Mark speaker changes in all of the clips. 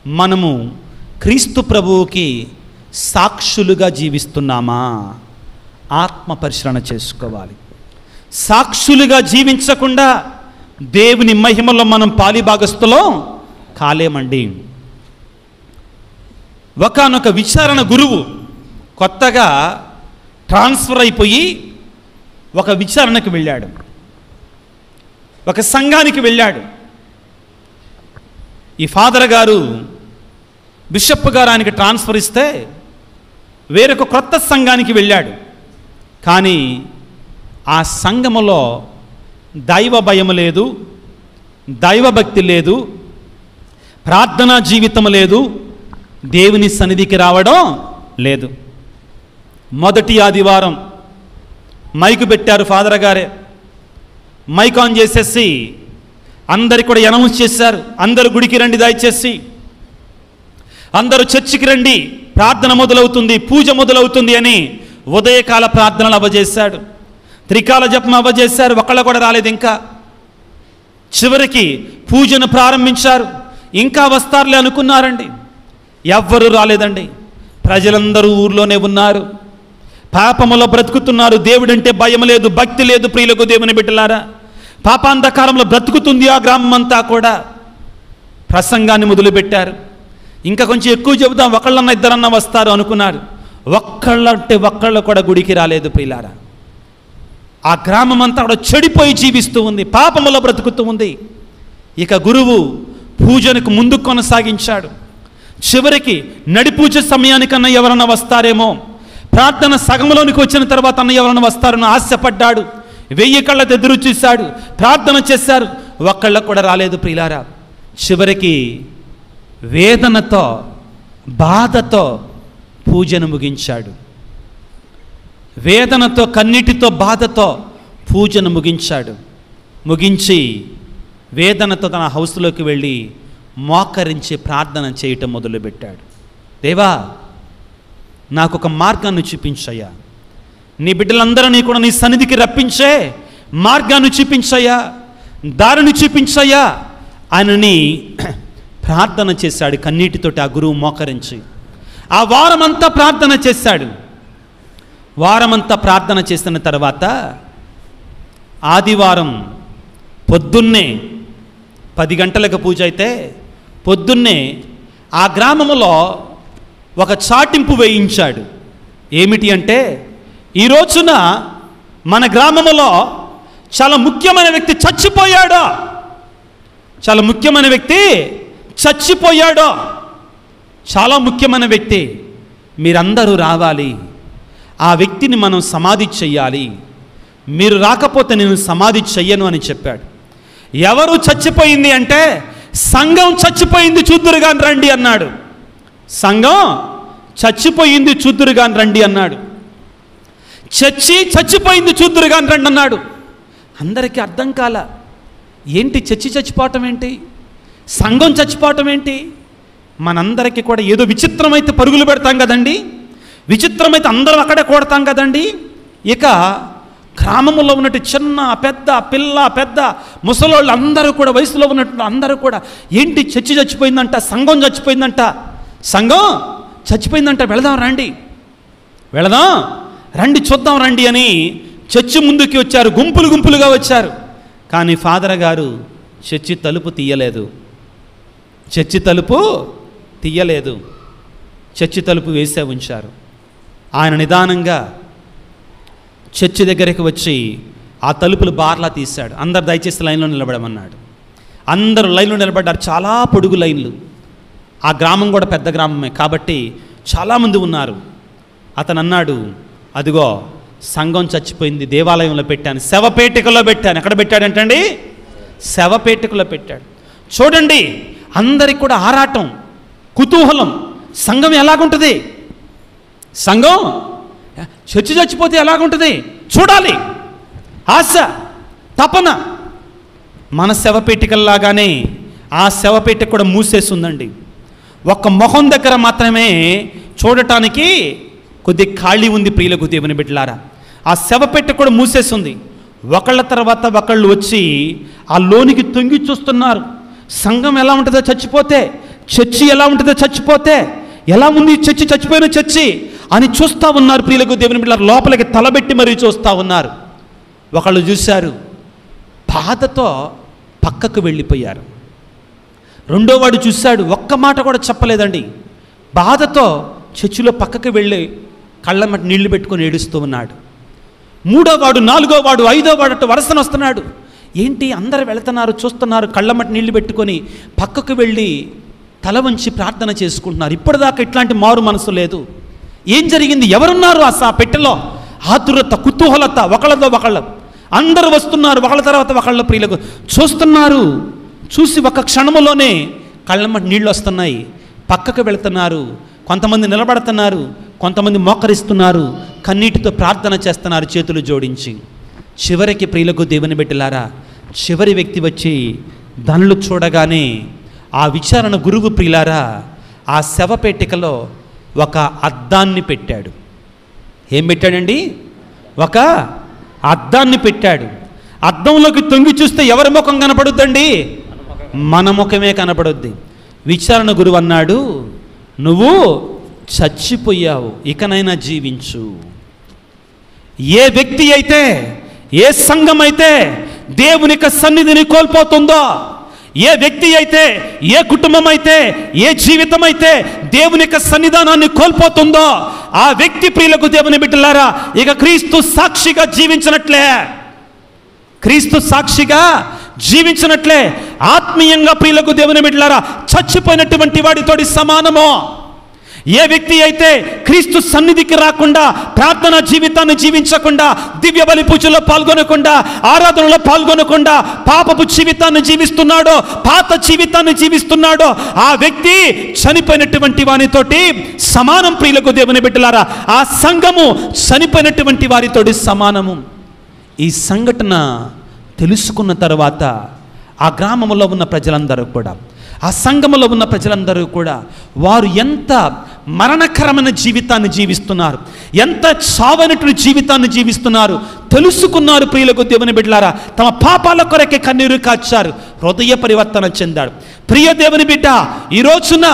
Speaker 1: మనము క్రీస్తు ప్రభువుకి సాక్షులుగా జీవిస్తున్నామా ఆత్మ పరిశీలన చేసుకోవాలి సాక్షులుగా జీవించకుండా దేవుని మహిమలో మనం పాలిభాగస్తులో కాలేమండి ఒకనొక విచారణ గురువు కొత్తగా ట్రాన్స్ఫర్ అయిపోయి ఒక విచారణకు వెళ్ళాడు ఒక సంఘానికి వెళ్ళాడు ఈ ఫాదర్ గారు బిషప్ గారు ఆయనకి ట్రాన్స్ఫర్ ఇస్తే వేరొక క్రొత్త సంఘానికి వెళ్ళాడు కానీ ఆ సంఘములో దైవ భయం లేదు దైవభక్తి లేదు ప్రార్థనా జీవితం లేదు దేవుని సన్నిధికి రావడం లేదు మొదటి ఆదివారం మైకు పెట్టారు ఫాదర్ గారే మైక్ ఆన్ చేసేసి అందరికి కూడా అనౌన్స్ చేశారు అందరూ గుడికి రండి దయచేసి అందరూ చర్చికి రండి ప్రార్థన మొదలవుతుంది పూజ మొదలవుతుంది అని ఉదయకాల ప్రార్థనలు అవ్వజేశాడు త్రికాల జపం అవ్వజేశారు ఒకళ్ళు కూడా రాలేదు ఇంకా చివరికి పూజను ప్రారంభించారు ఇంకా వస్తారులే అనుకున్నారండి ఎవ్వరూ రాలేదండి ప్రజలందరూ ఊర్లోనే ఉన్నారు పాపములో బ్రతుకుతున్నారు దేవుడంటే భయం లేదు భక్తి లేదు ప్రియులకు దేవుని బిడ్డలారా పాపాంధకారంలో బ్రతుకుతుంది ఆ గ్రామం అంతా కూడా ప్రసంగాన్ని మొదలుపెట్టారు ఇంకా కొంచెం ఎక్కువ చెబుదాం ఒకళ్ళన్న ఇద్దరన్నా వస్తారు అనుకున్నారు ఒక్కళ్ళంటే ఒక్కళ్ళు కూడా గుడికి రాలేదు ప్రియులారా ఆ గ్రామం అంతా కూడా చెడిపోయి జీవిస్తూ ఉంది పాపములో బ్రతుకుతూ ఉంది ఇక గురువు పూజనకు ముందు కొనసాగించాడు చివరికి నడిపూజ సమయానికన్నా ఎవరన్నా వస్తారేమో ప్రార్థన సగంలోనికి వచ్చిన తర్వాత అన్న ఎవరన్నా వస్తారని ఆశపడ్డాడు వెయ్యి కళ్ళతో ఎదురు చూశాడు ప్రార్థన చేశారు ఒక్కళ్ళ కూడా రాలేదు ప్రియులారా చివరికి వేదనతో బాధతో పూజను ముగించాడు వేదనతో కన్నీటితో బాధతో పూజను ముగించాడు ముగించి వేదనతో తన హౌస్లోకి వెళ్ళి మోకరించి ప్రార్థన చేయటం మొదలుపెట్టాడు దేవా నాకు ఒక మార్గాన్ని చూపించయ్యా నీ బిడ్డలందరినీ కూడా నీ సన్నిధికి రప్పించే మార్గాన్ని చూపించయ్యా దారిని చూపించయ్యా ఆయనని ప్రార్థన చేశాడు కన్నీటితోటి ఆ గురువు మోకరించి ఆ వారమంతా ప్రార్థన చేశాడు వారమంతా ప్రార్థన చేసిన తర్వాత ఆదివారం పొద్దున్నే పది గంటలకు పూజ అయితే పొద్దున్నే ఆ గ్రామములో ఒక చాటింపు వేయించాడు ఏమిటి అంటే ఈ రోజున మన గ్రామములో చాలా ముఖ్యమైన వ్యక్తి చచ్చిపోయాడు చాలా ముఖ్యమైన వ్యక్తి చచ్చిపోయాడు చాలా ముఖ్యమైన వ్యక్తి మీరందరూ రావాలి ఆ వ్యక్తిని మనం సమాధి చెయ్యాలి మీరు రాకపోతే నేను సమాధి చెయ్యను అని చెప్పాడు ఎవరు చచ్చిపోయింది అంటే సంఘం చచ్చిపోయింది చూద్దురుగాని రండి అన్నాడు సంఘం చచ్చిపోయింది చూద్దురుగాని రండి అన్నాడు చచ్చి చచ్చిపోయింది చూద్దురుగాని రండి అన్నాడు అందరికీ అర్థం కాల ఏంటి చచ్చి చచ్చిపోవటం ఏంటి సంఘం చచ్చిపోవటం ఏంటి మనందరికీ కూడా ఏదో విచిత్రమైతే పరుగులు పెడతాం కదండి విచిత్రమైతే అందరం అక్కడే కొడతాం కదండి ఇక గ్రామంలో ఉన్నట్టు చిన్న పెద్ద పిల్ల పెద్ద ముసలోళ్ళు అందరూ కూడా వయసులో ఉన్నట్టు అందరూ కూడా ఏంటి చచ్చి చచ్చిపోయిందంట సంఘం చచ్చిపోయిందంట సంఘం చచ్చిపోయిందంట వెళదాం రండి వెళదాం రండి చూద్దాం రండి అని చర్చి ముందుకి వచ్చారు గుంపులు గుంపులుగా వచ్చారు కానీ ఫాదర్ గారు చర్చి తలుపు తీయలేదు చర్చి తలుపు తీయలేదు చర్చి తలుపు వేసే ఉంచారు ఆయన నిదానంగా చర్చి దగ్గరికి వచ్చి ఆ తలుపులు బార్లా తీశాడు అందరు దయచేసి లైన్లో నిలబడమన్నాడు అందరూ లైన్లో నిలబడ్డారు చాలా పొడుగు లైన్లు ఆ గ్రామం కూడా పెద్ద గ్రామమే కాబట్టి చాలామంది ఉన్నారు అతను అన్నాడు అదిగో సంఘం చచ్చిపోయింది దేవాలయంలో పెట్టాను శవపేటికలో పెట్టాను ఎక్కడ పెట్టాడంటండి శవపేటికలో పెట్టాడు చూడండి అందరికి కూడా ఆరాటం కుతూహలం సంఘం ఎలాగుంటుంది సంఘం చచ్చి చచ్చిపోతే ఎలాగుంటుంది చూడాలి ఆశ తపన మన శవపేటికల్లాగానే ఆ శవపేటిక కూడా మూసేసి ఉందండి ఒక్క మొహం దగ్గర మాత్రమే చూడటానికి కొద్ది ఖాళీ ఉంది ప్రియులకు దేవుని బిడ్డలారా ఆ శవపెట్టె కూడా మూసేసింది ఒకళ్ళ తర్వాత ఒకళ్ళు వచ్చి ఆ లోనికి తొంగి చూస్తున్నారు సంఘం ఎలా ఉంటుందో చచ్చిపోతే చర్చి ఎలా ఉంటుందో చచ్చిపోతే ఎలా ఉంది ఈ చర్చి చచ్చిపోయిన చర్చి అని చూస్తూ ఉన్నారు ప్రియులకు దేవుని బిడ్డలారా లోపలికి తలబెట్టి మరీ చూస్తూ ఉన్నారు ఒకళ్ళు చూశారు బాధతో పక్కకు వెళ్ళిపోయారు రెండో వాడు చూశాడు ఒక్క మాట కూడా చెప్పలేదండి బాధతో చర్చిలో పక్కకు వెళ్ళి కళ్ళ మట్టి నీళ్లు పెట్టుకొని ఏడుస్తూ ఉన్నాడు మూడో వాడు నాలుగో వాడు ఐదో వాడు అటు వరుసన వస్తున్నాడు ఏంటి అందరు వెళుతున్నారు చూస్తున్నారు కళ్ళ మట్టి నీళ్లు పెట్టుకొని పక్కకు వెళ్ళి తల వంచి ప్రార్థన చేసుకుంటున్నారు ఇప్పటిదాకా ఇట్లాంటి మారు మనసు లేదు ఏం జరిగింది ఎవరున్నారు ఆ సా పెట్టెలో ఆతురత కుతూహలత ఒకళ్ళతో ఒకళ్ళ అందరూ వస్తున్నారు ఒకళ్ళ తర్వాత ఒకళ్ళ ప్రియులకు చూస్తున్నారు చూసి ఒక క్షణములోనే కళ్ళ మట్టి నీళ్ళు వస్తున్నాయి పక్కకు వెళుతున్నారు కొంతమంది నిలబడుతున్నారు కొంతమంది మోకరిస్తున్నారు కన్నీటితో ప్రార్థన చేస్తున్నారు చేతులు జోడించి చివరికి ప్రియులకు దేవుని బిడ్డలారా చివరి వ్యక్తి వచ్చి ధనులు చూడగానే ఆ విచారణ గురువు ప్రియులారా ఆ శవపేటికలో ఒక అద్దాన్ని పెట్టాడు ఏం పెట్టాడండి ఒక అద్దాన్ని పెట్టాడు అద్దంలోకి తొంగి చూస్తే ఎవరి ముఖం కనపడుద్దండి మన ముఖమే కనపడుద్ది విచారణ గురువు అన్నాడు నువ్వు చచ్చిపోయావు ఇకనైనా జీవించు ఏ వ్యక్తి అయితే ఏ సంఘం అయితే దేవుని యొక్క సన్నిధిని కోల్పోతుందో ఏ వ్యక్తి అయితే ఏ కుటుంబం అయితే ఏ జీవితం అయితే దేవుని యొక్క సన్నిధానాన్ని కోల్పోతుందో ఆ వ్యక్తి ప్రియులకు దేవుని బిడ్డలారా ఇక క్రీస్తు సాక్షిగా జీవించినట్లే క్రీస్తు సాక్షిగా జీవించినట్లే ఆత్మీయంగా ప్రియులకు దేవుని బిడ్డలారా చచ్చిపోయినటువంటి వాడితోటి సమానము ఏ వ్యక్తి అయితే క్రీస్తు సన్నిధికి రాకుండా ప్రార్థన జీవితాన్ని జీవించకుండా దివ్య బలి పూజలో పాల్గొనకుండా ఆరాధనలో పాల్గొనకుండా పాపపు జీవితాన్ని జీవిస్తున్నాడో పాత జీవితాన్ని జీవిస్తున్నాడో ఆ వ్యక్తి చనిపోయినటువంటి వానితోటి సమానం ప్రియులకు దేవుని బిడ్డలారా ఆ సంఘము చనిపోయినటువంటి వారితోటి సమానము ఈ సంఘటన తెలుసుకున్న తర్వాత ఆ గ్రామంలో ఉన్న ప్రజలందరూ కూడా ఆ సంఘములో ఉన్న ప్రజలందరూ కూడా వారు ఎంత మరణకరమైన జీవితాన్ని జీవిస్తున్నారు ఎంత చావనటువంటి జీవితాన్ని జీవిస్తున్నారు తెలుసుకున్నారు ప్రియులకు దేవుని బిడ్డలారా తమ పాపాల కొరకే కన్నీరు కాచారు హృదయ పరివర్తన చెందాడు ప్రియ దేవుని బిడ్డ ఈ రోజున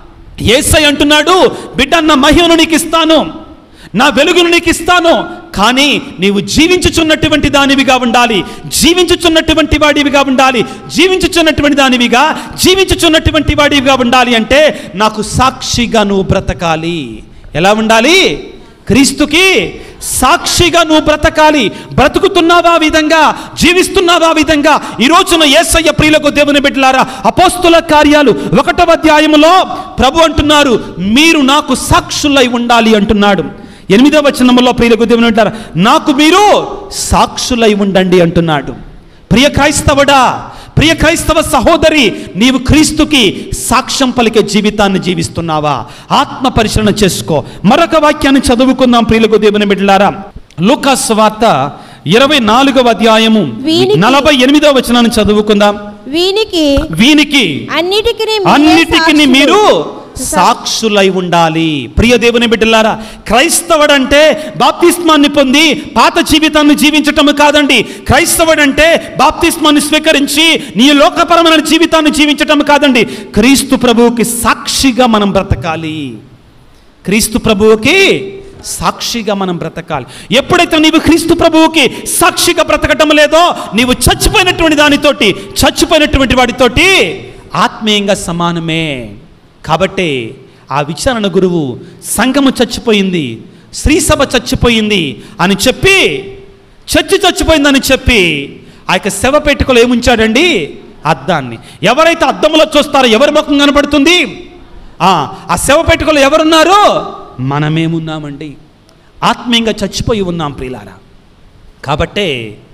Speaker 1: ఏసై అంటున్నాడు బిడ్డ నా మహిమను నీకు ఇస్తాను నా వెలుగును నీకు ఇస్తాను కానీ నీవు జీవించుచున్నటువంటి దానివిగా ఉండాలి జీవించుచున్నటువంటి వాడివిగా ఉండాలి జీవించుచున్నటువంటి దానివిగా జీవించుచున్నటువంటి వాడివిగా ఉండాలి అంటే నాకు సాక్షిగా నువ్వు బ్రతకాలి ఎలా ఉండాలి క్రీస్తుకి సాక్షిగా నువ్వు బ్రతకాలి బ్రతుకుతున్నావా ఆ విధంగా జీవిస్తున్నావా ఆ విధంగా ఈ రోజున ఏసయ్య ప్రియులకు దేవుని బిడ్డలారా అపోస్తుల కార్యాలు ఒకటవ అధ్యాయములో ప్రభు అంటున్నారు మీరు నాకు సాక్షులై ఉండాలి అంటున్నాడు ఎనిమిదవ వచనములో ప్రియులకు దేవుని అంటారు నాకు మీరు సాక్షులై ఉండండి అంటున్నాడు ప్రియ క్రైస్తవుడా ప్రియ క్రైస్తవ సహోదరి నీవు క్రీస్తుకి సాక్ష్యం పలికే జీవితాన్ని జీవిస్తున్నావా ఆత్మ పరిశీలన చేసుకో మరొక వాక్యాన్ని చదువుకుందాం ప్రియులకు దేవుని బిడ్డలారా లూకాస్ వార్త ఇరవై నాలుగవ అధ్యాయము
Speaker 2: వీనికి-
Speaker 1: నలభై ఎనిమిదవ వచనాన్ని చదువుకుందాం
Speaker 2: వీనికి
Speaker 1: వీనికి
Speaker 2: అన్నిటికీ
Speaker 1: అన్నిటికి మీరు సాక్షులై ఉండాలి ప్రియ దేవుని బిడ్డలారా క్రైస్తవుడంటే బాప్తిస్మాన్ని పొంది పాత జీవితాన్ని జీవించటం కాదండి క్రైస్తవుడంటే బాప్తిస్మాన్ని స్వీకరించి నీ లోకపరమైన జీవితాన్ని జీవించటం కాదండి క్రీస్తు ప్రభువుకి సాక్షిగా మనం బ్రతకాలి క్రీస్తు ప్రభువుకి సాక్షిగా మనం బ్రతకాలి ఎప్పుడైతే నీవు క్రీస్తు ప్రభువుకి సాక్షిగా బ్రతకటం లేదో నీవు చచ్చిపోయినటువంటి దానితోటి చచ్చిపోయినటువంటి వాడితోటి ఆత్మీయంగా సమానమే కాబట్టి ఆ విచారణ గురువు సంఘము చచ్చిపోయింది శ్రీసభ చచ్చిపోయింది అని చెప్పి చచ్చి చచ్చిపోయిందని చెప్పి ఆ యొక్క శవ పెట్టుకలో ఏముంచాడండి అద్దాన్ని ఎవరైతే అద్దంలో చూస్తారో ఎవరి ముఖం కనబడుతుంది ఆ ఆ శవ పెట్టుకలో ఎవరున్నారు మనమేమున్నామండి ఆత్మీయంగా చచ్చిపోయి ఉన్నాం ప్రియులారా కాబట్టే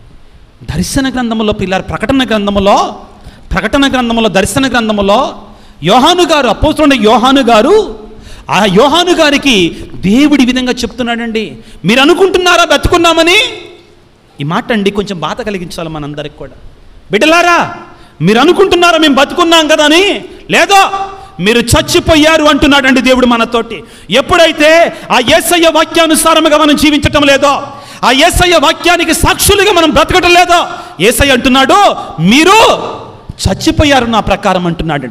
Speaker 1: దర్శన గ్రంథములో పిల్లారు ప్రకటన గ్రంథములో ప్రకటన గ్రంథములో దర్శన గ్రంథములో యోహాను గారు అపోస్తున్న యోహాను గారు ఆ యోహాను గారికి దేవుడి విధంగా చెప్తున్నాడండి మీరు అనుకుంటున్నారా బతుకున్నామని ఈ మాట అండి కొంచెం బాధ కలిగించాలి మనందరికి కూడా బిడ్డలారా మీరు అనుకుంటున్నారా మేము బతుకున్నాం కదా అని లేదో మీరు చచ్చిపోయారు అంటున్నాడండి దేవుడు మనతోటి ఎప్పుడైతే ఆ యేసయ్య వాక్యానుసారముగా మనం జీవించటం లేదో ఆ యేసయ్య వాక్యానికి సాక్షులుగా మనం బ్రతకటం లేదో ఏసయ్య అంటున్నాడు మీరు చచ్చిపోయారు నా ప్రకారం అంటున్నాడండి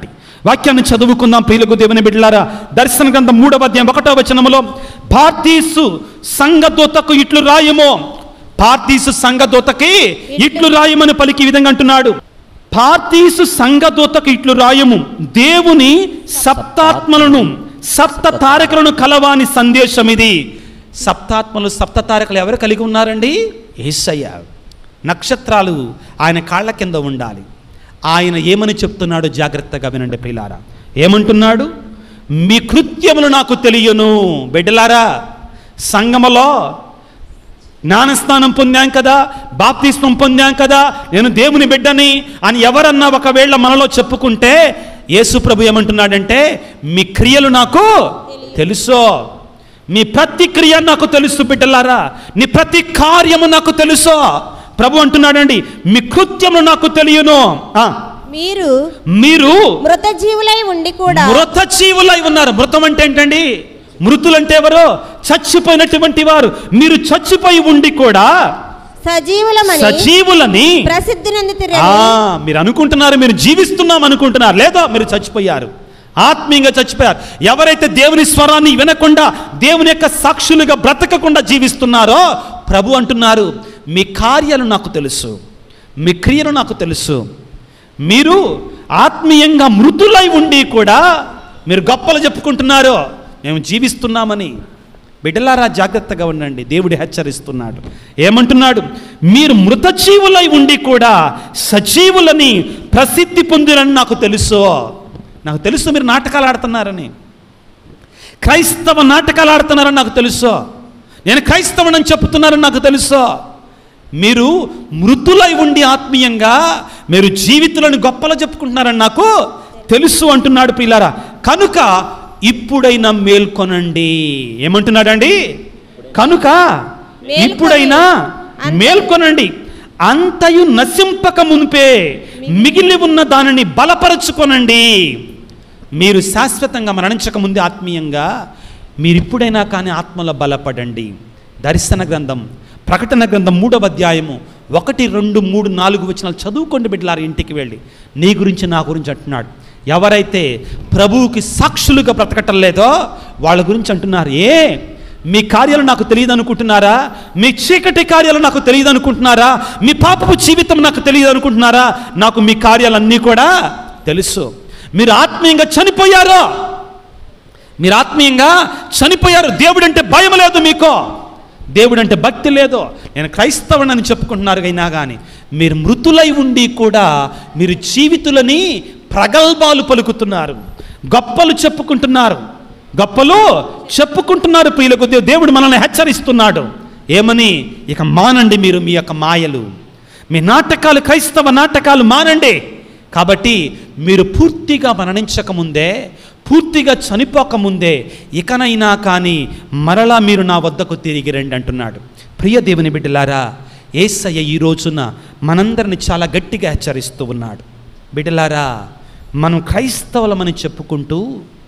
Speaker 1: వాక్యాన్ని చదువుకుందాం ప్రియులకు దేవుని బిడ్డలారా దర్శన గ్రంథం మూడవ అధ్యాయం ఒకటో వచనములో పార్తీసు సంఘదూతకు ఇట్లు రాయము పార్తీసు సంఘదూతకి ఇట్లు రాయమని పలికి ఈ విధంగా అంటున్నాడు పార్తీసు సంఘదూతకు ఇట్లు రాయము దేవుని సప్తాత్మలను సప్త తారకులను కలవాని సందేశం ఇది సప్తాత్మలు సప్త తారకులు ఎవరు కలిగి ఉన్నారండి ఏసయ్య నక్షత్రాలు ఆయన కాళ్ళ కింద ఉండాలి ఆయన ఏమని చెప్తున్నాడో జాగ్రత్తగా వినండి ప్రియులారా ఏమంటున్నాడు మీ కృత్యములు నాకు తెలియను బిడ్డలారా సంగమలో జ్ఞానస్నానం పొందాం కదా బాప్తిస్మం పొందాం కదా నేను దేవుని బిడ్డని అని ఎవరన్నా ఒకవేళ మనలో చెప్పుకుంటే యేసు ప్రభు ఏమంటున్నాడంటే మీ క్రియలు నాకు తెలుసో మీ ప్రతి క్రియ నాకు తెలుసు బిడ్డలారా నీ ప్రతి కార్యము నాకు తెలుసో ప్రభు అంటున్నాడండి మీ కృత్యము నాకు తెలియను ఆ,
Speaker 2: మీరు
Speaker 1: మీరు
Speaker 2: మృత జీవులై ఉండి కూడా
Speaker 1: మృత జీవులై ఉన్నారు మృతం అంటే ఏంటండి మృతులంటే ఎవరు చచ్చిపోయినటువంటి వారు మీరు చచ్చిపోయి ఉండి కూడా
Speaker 2: సజీవులమని
Speaker 1: సజీవులని
Speaker 2: ప్రసిద్ధి నందుతురని
Speaker 1: ఆ, మీరు అనుకుంటున్నారు మీరు జీవిస్తున్నాం అనుకుంటున్నారు లేదా మీరు చచ్చిపోయారు ఆత్మీయంగా చచ్చిపోయారు ఎవరైతే దేవుని స్వరాన్ని వినకుండా దేవుని యొక్క సాక్షులుగా బ్రతకకుండా జీవిస్తున్నారో ప్రభు అంటున్నారు మీ కార్యాలు నాకు తెలుసు మీ క్రియలు నాకు తెలుసు మీరు ఆత్మీయంగా మృతులై ఉండి కూడా మీరు గొప్పలు చెప్పుకుంటున్నారు మేము జీవిస్తున్నామని బిడ్డలారా జాగ్రత్తగా ఉండండి దేవుడు హెచ్చరిస్తున్నాడు ఏమంటున్నాడు మీరు మృత జీవులై ఉండి కూడా సజీవులని ప్రసిద్ధి పొందిరని నాకు తెలుసు నాకు తెలుసు మీరు నాటకాలు ఆడుతున్నారని క్రైస్తవ నాటకాలు ఆడుతున్నారని నాకు తెలుసు నేను క్రైస్తవునని చెప్తున్నారని నాకు తెలుసు మీరు మృతులై ఉండి ఆత్మీయంగా మీరు జీవితులను గొప్పలు చెప్పుకుంటున్నారని నాకు తెలుసు అంటున్నాడు పిల్లారా కనుక ఇప్పుడైనా మేల్కొనండి ఏమంటున్నాడండి కనుక ఇప్పుడైనా మేల్కొనండి అంతయు నశింపక మునిపే మిగిలి ఉన్న దానిని బలపరచుకొనండి మీరు శాశ్వతంగా మరణించక ముందే ఆత్మీయంగా మీరు ఇప్పుడైనా కానీ ఆత్మలో బలపడండి దర్శన గ్రంథం ప్రకటన గ్రంథం మూడవ అధ్యాయము ఒకటి రెండు మూడు నాలుగు వచనాలు చదువుకోండి బిడ్డలారు ఇంటికి వెళ్ళి నీ గురించి నా గురించి అంటున్నాడు ఎవరైతే ప్రభువుకి సాక్షులుగా బ్రతకటం లేదో వాళ్ళ గురించి అంటున్నారు ఏ మీ కార్యాలు నాకు తెలియదు అనుకుంటున్నారా మీ చీకటి కార్యాలు నాకు తెలియదు అనుకుంటున్నారా మీ పాపపు జీవితం నాకు తెలియదు అనుకుంటున్నారా నాకు మీ కార్యాలన్నీ కూడా తెలుసు మీరు ఆత్మీయంగా చనిపోయారు మీరు ఆత్మీయంగా చనిపోయారు దేవుడు అంటే భయం లేదు మీకు దేవుడు అంటే భక్తి లేదు నేను క్రైస్తవునని చెప్పుకుంటున్నారు అయినా కానీ మీరు మృతులై ఉండి కూడా మీరు జీవితులని ప్రగల్భాలు పలుకుతున్నారు గొప్పలు చెప్పుకుంటున్నారు గొప్పలు చెప్పుకుంటున్నారు ప్రియులకు దే- దేవుడు మనల్ని హెచ్చరిస్తున్నాడు ఏమని ఇక మానండి మీరు మీ యొక్క మాయలు మీ నాటకాలు క్రైస్తవ నాటకాలు మానండి కాబట్టి మీరు పూర్తిగా మరణించకముందే పూర్తిగా చనిపోకముందే ఇకనైనా కానీ మరలా మీరు నా వద్దకు తిరిగి రండి అంటున్నాడు ప్రియ దేవుని బిడ్డలారా ఏసయ్య ఈ రోజున మనందరిని చాలా గట్టిగా హెచ్చరిస్తూ ఉన్నాడు బిడ్డలారా మనం క్రైస్తవులమని చెప్పుకుంటూ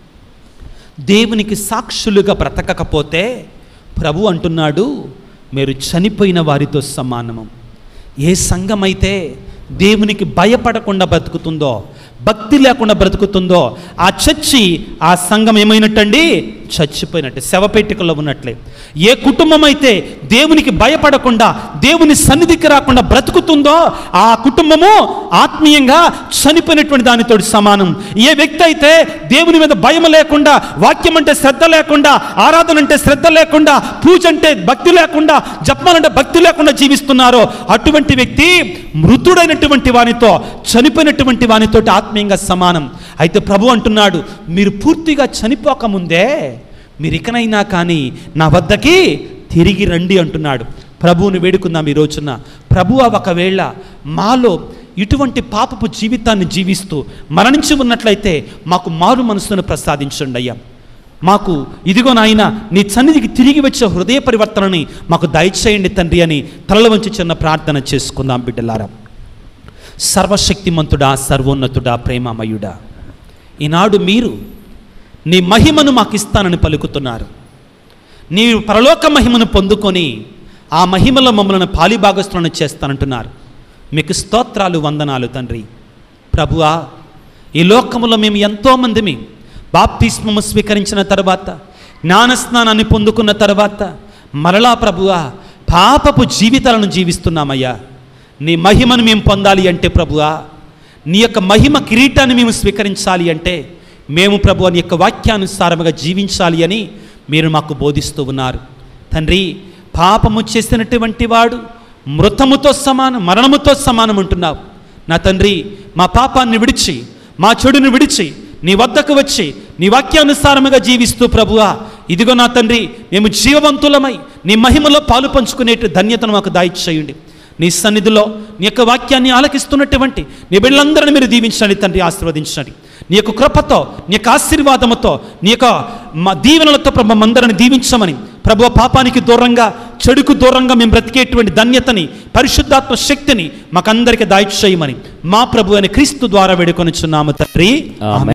Speaker 1: దేవునికి సాక్షులుగా బ్రతకకపోతే ప్రభు అంటున్నాడు మీరు చనిపోయిన వారితో సమానము ఏ సంఘమైతే దేవునికి భయపడకుండా బ్రతుకుతుందో భక్తి లేకుండా బ్రతుకుతుందో ఆ చచ్చి ఆ సంఘం ఏమైనట్టండి చచ్చిపోయినట్టే శవపేటికలో ఉన్నట్లే ఏ కుటుంబం అయితే దేవునికి భయపడకుండా దేవుని సన్నిధికి రాకుండా బ్రతుకుతుందో ఆ కుటుంబము ఆత్మీయంగా చనిపోయినటువంటి దానితో సమానం ఏ వ్యక్తి అయితే దేవుని మీద భయం లేకుండా వాక్యం అంటే శ్రద్ధ లేకుండా ఆరాధన అంటే శ్రద్ధ లేకుండా పూజ అంటే భక్తి లేకుండా జపమాలంటే భక్తి లేకుండా జీవిస్తున్నారో అటువంటి వ్యక్తి మృతుడైనటువంటి వానితో చనిపోయినటువంటి వానితో ఆత్మీయంగా సమానం అయితే ప్రభు అంటున్నాడు మీరు పూర్తిగా చనిపోకముందే మీరు ఇకనైనా కానీ నా వద్దకి తిరిగి రండి అంటున్నాడు ప్రభువుని వేడుకుందాం ఈ రోజున ప్రభు ఒకవేళ మాలో ఇటువంటి పాపపు జీవితాన్ని జీవిస్తూ మరణించి ఉన్నట్లయితే మాకు మారు మనసును ప్రసాదించండి అయ్యా మాకు ఇదిగో నాయన నీ సన్నిధికి తిరిగి వచ్చే హృదయ పరివర్తనని మాకు దయచేయండి తండ్రి అని తలల వంచి చిన్న ప్రార్థన చేసుకుందాం బిడ్డలారా సర్వశక్తిమంతుడా సర్వోన్నతుడా ప్రేమమయుడా ఈనాడు మీరు నీ మహిమను మాకు ఇస్తానని పలుకుతున్నారు నీ పరలోక మహిమను పొందుకొని ఆ మహిమలో మమ్మల్ని పాలిభాగస్తులను చేస్తానంటున్నారు మీకు స్తోత్రాలు వందనాలు తండ్రి ప్రభువా ఈ లోకములో మేము ఎంతోమందిమి బాప్తిస్మము స్వీకరించిన తర్వాత జ్ఞానస్నానాన్ని పొందుకున్న తర్వాత మరలా ప్రభువా పాపపు జీవితాలను జీవిస్తున్నామయ్యా నీ మహిమను మేము పొందాలి అంటే ప్రభువా నీ యొక్క మహిమ కిరీటాన్ని మేము స్వీకరించాలి అంటే మేము ప్రభు నీ యొక్క వాక్యానుసారముగా జీవించాలి అని మీరు మాకు బోధిస్తూ ఉన్నారు తండ్రి పాపము చేసినటువంటి వాడు మృతముతో సమానం మరణముతో సమానం అంటున్నావు నా తండ్రి మా పాపాన్ని విడిచి మా చెడుని విడిచి నీ వద్దకు వచ్చి నీ వాక్యానుసారముగా జీవిస్తూ ప్రభువా ఇదిగో నా తండ్రి మేము జీవవంతులమై నీ మహిమలో పాలు పంచుకునేటు ధన్యతను మాకు దాయిచ్చేయండి నీ సన్నిధిలో నీ యొక్క వాక్యాన్ని ఆలకిస్తున్నటువంటి నీ బిడ్డలందరిని మీరు దీవించండి తండ్రి ఆశీర్వదించండి నీ యొక్క కృపతో నీ యొక్క ఆశీర్వాదముతో నీ యొక్క మా దీవెనలతో ప్రభు మందరిని దీవించమని ప్రభు పాపానికి దూరంగా చెడుకు దూరంగా మేము బ్రతికేటువంటి ధన్యతని పరిశుద్ధాత్మ శక్తిని మాకందరికి దాయిచేయమని మా ప్రభు అని క్రీస్తు ద్వారా వేడుకొనిచున్నాము తండ్రి
Speaker 3: ఆమేన్.